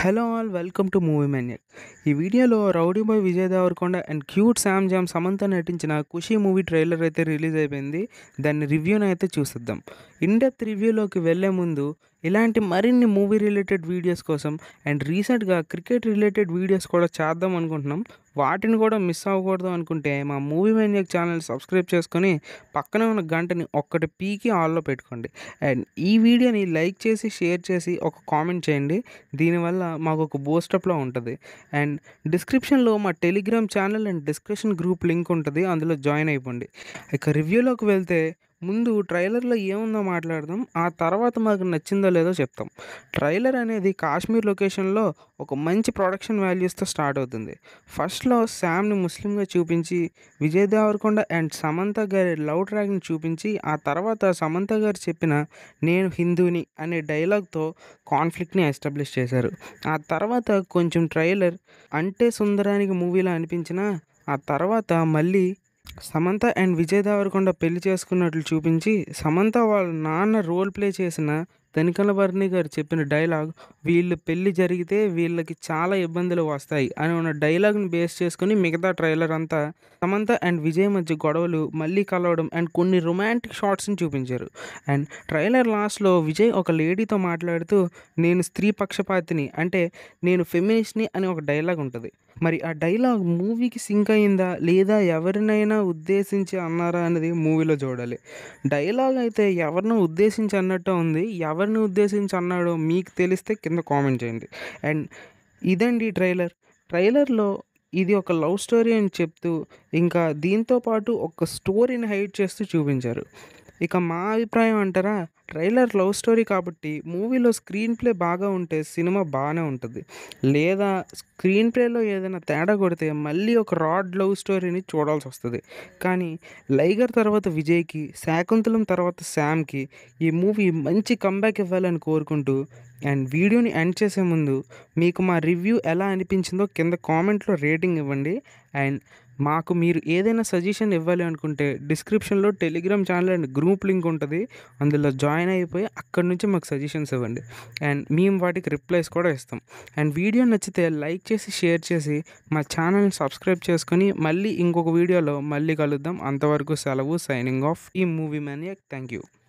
hello all welcome to movie maniac ఈ వీడియోలో rowdy boy Vijay Deverakonda and cute Sam Jam Samantha నటించిన Kushi movie trailer అయితే release అయిపోయింది దాని రివ్యూని అయితే చూసిద్దాం ఇన్ డెప్త్ రివ్యూలోకి వెళ్ళే ముందు ఇలాంటి మరిన్ని మూవీ రిలేటెడ్ వీడియోస్ కోసం అండ్ రీసెంట్గా క్రికెట్ రిలేటెడ్ వీడియోస్ కూడా చేద్దాం అనుకుంటున్నాం వాటిని కూడా మిస్ అవ్వకూడదు అనుకుంటే మా మూవీ మ్యానియక్ ఛానల్ సబ్స్క్రైబ్ చేసుకొని పక్కనే ఉన్న గంటని ఒక్కటి పీకి ఆల్లో పెట్టుకోండి అండ్ ఈ వీడియోని లైక్ చేసి షేర్ చేసి ఒక కామెంట్ చేయండి దీనివల్ల మాకు ఒక బూస్టప్లో ఉంటుంది అండ్ డిస్క్రిప్షన్లో మా Telegram channel and discussion group link ఉంటుంది అందులో జాయిన్ అయిపోండి ఇక రివ్యూలోకి వెళ్తే ముందు ట్రైలర్లో ఏముందో మాట్లాడదాం ఆ తర్వాత మాకు నచ్చిందో లేదో చెప్తాం ట్రైలర్ అనేది కాశ్మీర్ లొకేషన్లో ఒక మంచి ప్రొడక్షన్ వాల్యూస్తో స్టార్ట్ అవుతుంది ఫస్ట్లో శామ్ని ముస్లింగా చూపించి విజయ్ దేవరకొండ అండ్ సమంత గారి లవ్ ట్రాక్ని చూపించి ఆ తర్వాత సమంత గారు చెప్పిన నేను హిందూని అనే డైలాగ్తో కాన్ఫ్లిక్ట్ని ఎస్టాబ్లిష్ చేశారు ఆ తర్వాత కొంచెం ట్రైలర్ అంటే సుందరానికి మూవీలో అనిపించిన ఆ తర్వాత మళ్ళీ సమంత అండ్ విజయ్ దేవరకొండ పెళ్లి చేసుకున్నట్లు చూపించి సమంత వాళ్ళ నాన్న రోల్ ప్లే చేసిన తనికల భరణి గారు చెప్పిన డైలాగ్ వీళ్ళు పెళ్లి జరిగితే వీళ్ళకి చాలా ఇబ్బందులు వస్తాయి అని ఉన్న డైలాగ్ని బేస్ చేసుకుని మిగతా ట్రైలర్ అంతా సమంత అండ్ విజయ్ మధ్య గొడవలు మళ్ళీ కలవడం అండ్ కొన్ని రొమాంటిక్ షార్ట్స్ని చూపించారు అండ్ ట్రైలర్ లాస్ట్లో విజయ్ ఒక లేడీతో మాట్లాడుతూ నేను స్త్రీ పక్షపాతిని అంటే నేను ఫెమినిస్ట్ని అని ఒక డైలాగ్ ఉంటుంది మరి ఆ డైలాగ్ మూవీకి సింక్ అయిందా లేదా ఎవరినైనా ఉద్దేశించి అన్నారా అనేది మూవీలో చూడాలి డైలాగ్ అయితే ఎవరినో ఉద్దేశించి అన్నట్టు ఉంది ఎవరిని ఉద్దేశించి అన్నాడో మీకు తెలిస్తే కింద కామెంట్ చేయండి అండ్ ఇదండి ట్రైలర్ ట్రైలర్లో ఇది ఒక లవ్ స్టోరీ అని చెప్తూ ఇంకా దీంతో పాటు ఒక స్టోరీని హైడ్ చేస్తూ చూపించారు ఇక మా అభిప్రాయం అంటారా ట్రైలర్ లవ్ స్టోరీ కాబట్టి మూవీలో స్క్రీన్ ప్లే బాగా ఉంటే సినిమా బాగానే ఉంటుంది లేదా స్క్రీన్ ప్లేలో ఏదైనా తేడా కొడితే మళ్ళీ ఒక రాడ్ లవ్ స్టోరీని చూడాల్సి వస్తుంది కానీ లైగర్ తర్వాత విజయ్కి శాకుంతలం తర్వాత శామ్కి ఈ మూవీ మంచి కంబ్యాక్ ఇవ్వాలని కోరుకుంటూ అండ్ వీడియోని ఎండ్ చేసే ముందు మీకు మా రివ్యూ ఎలా అనిపించిందో కింద కామెంట్లో రేటింగ్ ఇవ్వండి అండ్ మాకు మీరు ఏదైనా సజెషన్ ఇవ్వాలి అనుకుంటే డిస్క్రిప్షన్లో Telegram channel and group link ఉంటుంది అందులో జాయిన్ అయిపోయి అక్కడ నుంచి మాకు సజెషన్స్ ఇవ్వండి అండ్ మేము వాటికి రిప్లైస్ కూడా ఇస్తాం అండ్ వీడియో నచ్చితే లైక్ చేసి షేర్ చేసి మా ఛానల్ని సబ్స్క్రైబ్ చేసుకొని మళ్ళీ ఇంకొక వీడియోలో మళ్ళీ కలుద్దాం అంతవరకు సెలవు సైనింగ్ ఆఫ్ ఈ మూవీ మ్యాన్ థ్యాంక్ యూ